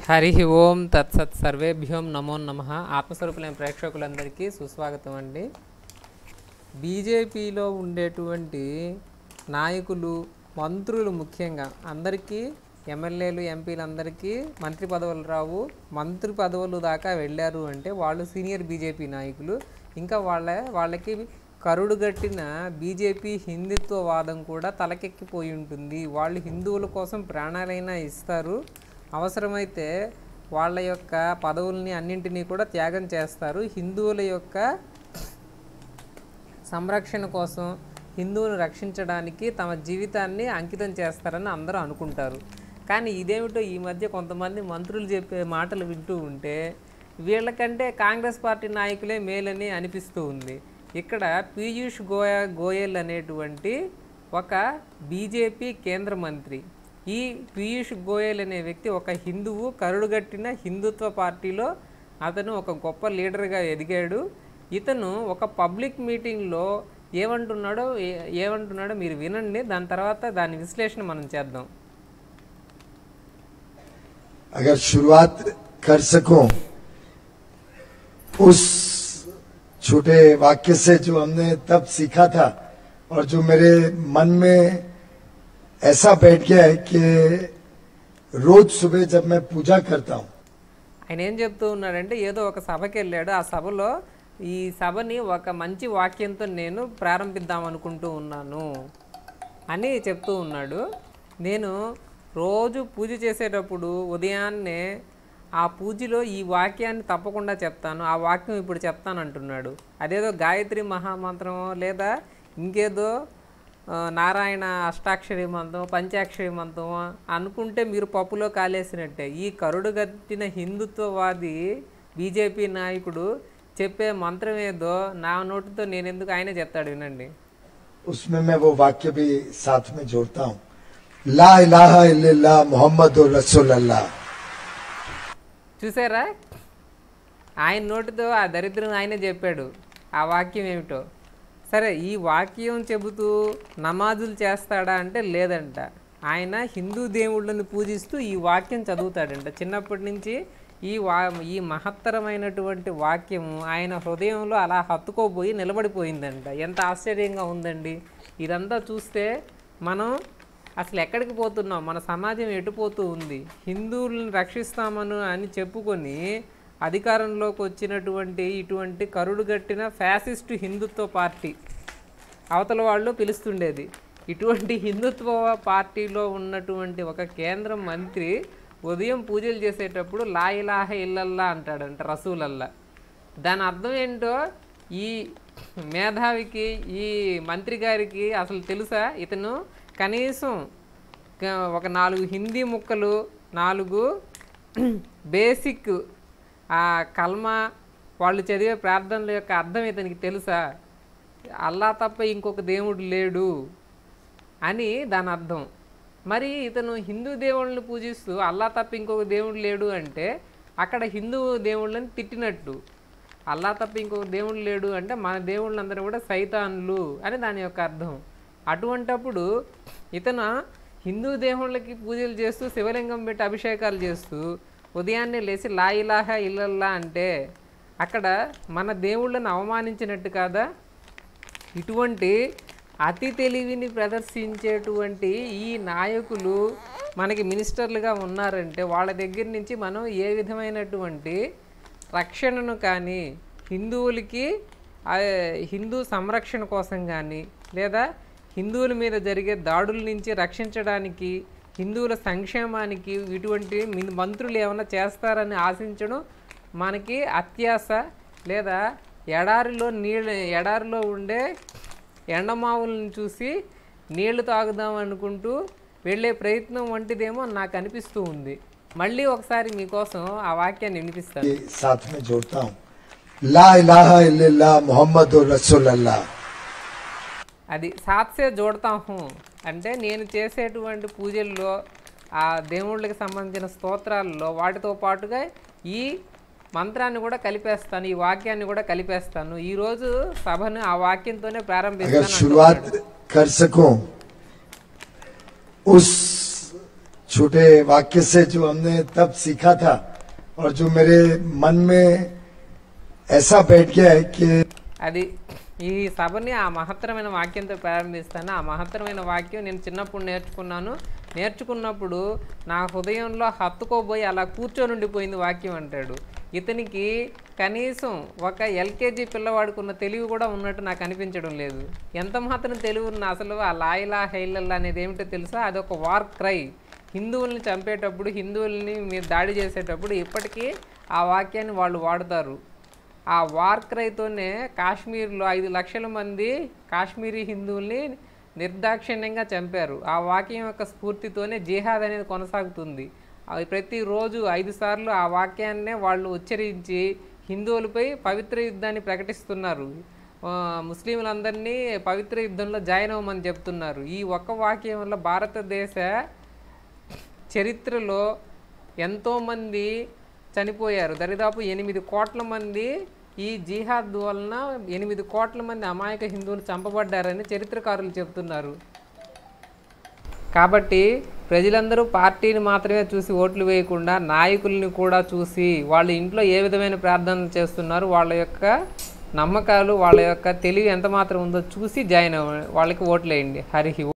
హరి ఓం తత్సత్ సర్వేభ్యోం నమో నమ ఆత్మస్వరూపులైన ప్రేక్షకులందరికీ సుస్వాగతం అండి బీజేపీలో ఉండేటువంటి నాయకులు మంత్రులు ముఖ్యంగా అందరికీ ఎమ్మెల్యేలు ఎంపీలు అందరికీ మంత్రి పదవులు రావు మంత్రి పదవులు దాకా వెళ్ళారు అంటే వాళ్ళు సీనియర్ బీజేపీ నాయకులు ఇంకా వాళ్ళ వాళ్ళకి కరుడుగట్టిన బీజేపీ హిందుత్వవాదం కూడా తలకెక్కిపోయి ఉంటుంది వాళ్ళు హిందువుల కోసం ప్రాణాలైనా ఇస్తారు అవసరమైతే వాళ్ళ యొక్క పదవుల్ని అన్నింటినీ కూడా త్యాగం చేస్తారు హిందువుల యొక్క సంరక్షణ కోసం హిందువును రక్షించడానికి తమ జీవితాన్ని అంకితం చేస్తారని అందరూ అనుకుంటారు కానీ ఇదేమిటో ఈ మధ్య కొంతమంది మంత్రులు చెప్పే మాటలు వింటూ ఉంటే వీళ్ళకంటే కాంగ్రెస్ పార్టీ నాయకులే మేలని అనిపిస్తూ ఉంది ఇక్కడ పీయూష్ గోయా గోయల్ అనేటువంటి ఒక బీజేపీ కేంద్ర మంత్రి ఈ పీయూష్ గోయల్ అనే వ్యక్తి ఒక హిందువు కరుడుగట్టిన హిందుత్వ పార్టీలో అతను ఒక గొప్ప లీడర్గా ఎదిగాడు ఇతను ఒక పబ్లిక్ మీటింగ్లో ఏమంటున్నాడో ఏ- ఏమంటున్నాడో మీరు వినండి దాని తర్వాత దాని విశ్లేషణ మనం చేద్దాం अगर शुरुआत कर सकूं उस छोटे वाक्य से जो हमने तब सीखा था और जो मेरे मन में ऐसा बैठ गया है कि रोज सुबह जब मैं पूजा करता हूं ఆయన ఏం చెప్తూ ఉన్నాడంటే ఏదో ఒక సభకి వెళ్ళాడు ఆ సభలో ఈ సభని ఒక మంచి వాక్యంతో నేను ప్రారంభిద్దాం అనుకుంటూ ఉన్నాను అని చెప్తూ ఉన్నాడు నేను రోజు పూజ చేసేటప్పుడు ఉదయాన్నే ఆ పూజలో ఈ వాక్యాన్ని తప్పకుండా చెప్తాను ఆ వాక్యం ఇప్పుడు చెప్తాను అంటున్నాడు అదేదో గాయత్రి మహామంత్రమో లేదా ఇంకేదో ఆ, నారాయణ అష్టాక్షరి మంత్రం పంచాక్షరి మంత్రం అనుకుంటే మీరు పప్పులో కాలేసినట్టే ఈ కరుడుగట్టిన హిందుత్వవాది బీజేపీ నాయకుడు చెప్పే మంత్రం ఏదో నా నోటితో నేను ఎందుకు ఆయనే చెప్తాడు వినండి उसमें मैं वो वाक्य भी साथ में जोड़ता हूं ला इलाहा इल्लल्लाह मोहम्मद रसूल अल्लाह చూసారా ఆయన నోటితో ఆ దరిద్రం ఆయనే చెప్పాడు ఆ వాక్యం ఏమిటో సరే ఈ వాక్యం చెబుతూ నమాజులు చేస్తాడా అంటే లేదంట ఆయన హిందూ దేవుళ్ళని పూజిస్తూ ఈ వాక్యం చదువుతాడంట చిన్నప్పటి నుంచి ఈ వా ఈ మహత్తరమైనటువంటి వాక్యము ఆయన హృదయంలో అలా హత్తుకోపోయి నిలబడిపోయిందంట ఎంత ఆశ్చర్యంగా ఉందండి ఇదంతా చూస్తే మనం అసలు ఎక్కడికి పోతున్నాం మన సమాజం ఎటుపోతూ ఉంది హిందువులను రక్షిస్తామను అని చెప్పుకొని అధికారంలోకి వచ్చినటువంటి ఇటువంటి కరుడుగట్టిన ఫ్యాసిస్ట్ హిందుత్వ పార్టీ అవతల వాళ్ళు పిలుస్తుండేది ఇటువంటి హిందుత్వ పార్టీలో ఉన్నటువంటి ఒక కేంద్ర మంత్రి ఉదయం పూజలు చేసేటప్పుడు లా ఇలాహ ఇల్లల్లా అంటాడంట రసూలల్లా దాని అర్థం ఏంటో ఈ మేధావికి ఈ మంత్రి గారికి అసలు తెలుసా ఇతను కనీసం క- ఒక నాలుగు హిందీ ముక్కలు నాలుగు బేసిక్ ఆ కల్మా వాళ్ళు చదివే ప్రార్థనల యొక్క అర్థం ఇతనికి తెలుసా అల్లా తప్ప ఇంకొక దేవుడు లేడు అని దాని అర్థం మరి ఇతను హిందూ దేవుళ్ళని పూజిస్తూ అల్లా తప్ప ఇంకొక దేవుడు లేడు అంటే అక్కడ హిందూ దేవుళ్ళని తిట్టినట్టు అల్లా తప్ప ఇంకొక దేవుడు లేడు అంటే మన దేవుళ్ళందరూ కూడా సైతాన్లు అని దాని యొక్క అర్థం అటువంటప్పుడు ఇతను హిందూ దేవుళ్ళకి పూజలు చేస్తూ శివలింగం పెట్టి అభిషేకాలు చేస్తూ ఉదయాన్నే లేచి లా ఇలాహా ఇల్లల్లా అంటే అక్కడ మన దేవుళ్ళని అవమానించినట్టు కాదా ఇటువంటి అతి తెలివిని ప్రదర్శించేటువంటి ఈ నాయకులు మనకి మినిస్టర్లుగా ఉన్నారంటే వాళ్ళ దగ్గర నుంచి మనం ఏ విధమైనటువంటి రక్షణను కానీ హిందువులకి ఆ, హిందూ సంరక్షణ కోసం కానీ లేదా హిందువుల మీద జరిగే దాడుల నుంచి రక్షించడానికి హిందువుల సంక్షేమానికి ఇటువంటి మిన్- మంత్రులు ఏమైనా చేస్తారని ఆశించడం మనకి అత్యాశ లేదా ఎడారిలో నీళ్ళ ఎడారిలో ఉండే ఎండమావులను చూసి నీళ్లు తాగుదాం అనుకుంటూ వెళ్ళే ప్రయత్నం వంటిదేమో నాకు అనిపిస్తూ ఉంది మళ్ళీ ఒకసారి మీకోసం ఆ వాక్యాన్ని వినిపిస్తాను के साथ में जोड़ता हूं ला इलाहा इल्लल्लाह मोहम्मद रसूल अल्लाह అది సాత్సే జోడతాము అంటే నేను చేసేటువంటి పూజల్లో ఆ దేవుళ్ళకి సంబంధించిన స్తోత్రాల్లో వాటితో పాటుగా ఈ మంత్రాన్ని కూడా కలిపేస్తాను ఈ వాక్యాన్ని కూడా కలిపేస్తాను ఈరోజు సభను ఆ వాక్యంతోనే अगर ప్రారంభిస్తాను शुरुआत అంటున్నాడు. कर सकूं उस छोटे वाक्य से जो हमने तब सीखा था और जो मेरे मन में ऐसा बैठ गया है कि అది ఈ సభని ఆ మహత్తరమైన వాక్యంతో ప్రారంభిస్తాను ఆ మహత్తరమైన వాక్యం నేను చిన్నప్పుడు నేర్చుకున్నాను నేర్చుకున్నప్పుడు నా హృదయంలో హత్తుకోబోయి అలా కూర్చొని ఉండిపోయింది వాక్యం అంటాడు ఇతనికి కనీసం ఒక ఎల్కేజీ పిల్లవాడుకున్న తెలివి కూడా ఉన్నట్టు నాకు అనిపించడం లేదు ఎంత మాత్రం తెలివి ఉన్న అసలు ఆ లాయిలా హైలల్లా అనేది ఏమిటో తెలుసా అదొక వార్ క్రై హిందువుల్ని చంపేటప్పుడు హిందువుల్ని మీరు దాడి చేసేటప్పుడు ఇప్పటికీ ఆ వాక్యాన్ని వాళ్ళు వాడుతారు ఆ వార్ క్రైతోనే కాశ్మీర్లో ఐదు లక్షల మంది కాశ్మీరీ హిందువుల్ని నిర్దాక్షిణ్యంగా చంపారు ఆ వాక్యం యొక్క స్ఫూర్తితోనే జిహాద్ అనేది కొనసాగుతుంది అవి ప్రతిరోజు ఐదు సార్లు ఆ వాక్యాన్నే వాళ్ళు ఉచ్చరించి హిందువులపై పవిత్ర యుద్ధాన్ని ప్రకటిస్తున్నారు ఆ, ముస్లింలందరినీ పవిత్ర యుద్ధంలో జాయిన్ అవ్వమని చెప్తున్నారు ఈ ఒక్క వాక్యం వల్ల భారతదేశ చరిత్రలో ఎంతోమంది చనిపోయారు దరిదాపు ఎనిమిది కోట్ల మంది ఈ జిహాద్ వలన ఎనిమిది కోట్ల మంది అమాయక హిందువులు చంపబడ్డారని చరిత్రకారులు చెప్తున్నారు కాబట్టి ప్రజలందరూ పార్టీని మాత్రమే చూసి ఓట్లు వేయకుండా నాయకుల్ని కూడా చూసి వాళ్ళ ఇంట్లో ఏ విధమైన ప్రార్థనలు చేస్తున్నారు వాళ్ళ యొక్క నమ్మకాలు వాళ్ళ యొక్క తెలివి ఎంత మాత్రం ఉందో చూసి జాయిన్ అవ్వ వాళ్ళకి ఓట్లు వేయండి హరి